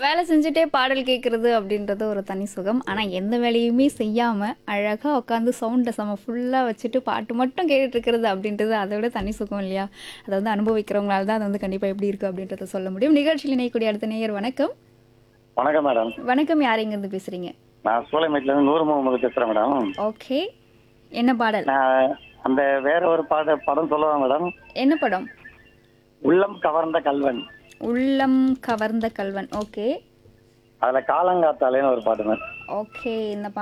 வேலை செஞ்சுட்டே பாடல் கேட்குறது அப்படின்றது ஒரு தனி சுகம் ஆனால் எந்த வேலையுமே செய்யாமல் அழகாக உட்காந்து சவுண்டை செம ஃபுல்லாக வச்சுட்டு பாட்டு மட்டும் கேட்டுட்டு இருக்கிறது அப்படின்றது அதை விட தனி சுகம் இல்லையா அதை வந்து அனுபவிக்கிறவங்களால தான் அது வந்து கண்டிப்பாக எப்படி இருக்குது அப்படின்றத சொல்ல முடியும் நிகழ்ச்சியில் இணையக்கூடிய அடுத்த நேயர் வணக்கம் வணக்கம் மேடம் வணக்கம் யார் இங்கேருந்து பேசுகிறீங்க நான் சூளைமேட்ல இருந்து நூறு முகமது பேசுறேன் மேடம் ஓகே என்ன பாடல் நான் அந்த வேற ஒரு பாட படம் சொல்லவா மேடம் என்ன படம் உள்ளம் கவர்ந்த கல்வன் உள்ளம் கவர்ந்த கல்வன் ஓகே அதுல காலங்காத்தாலேன்னு ஒரு பாட்டு மேடம் ஓகே இந்த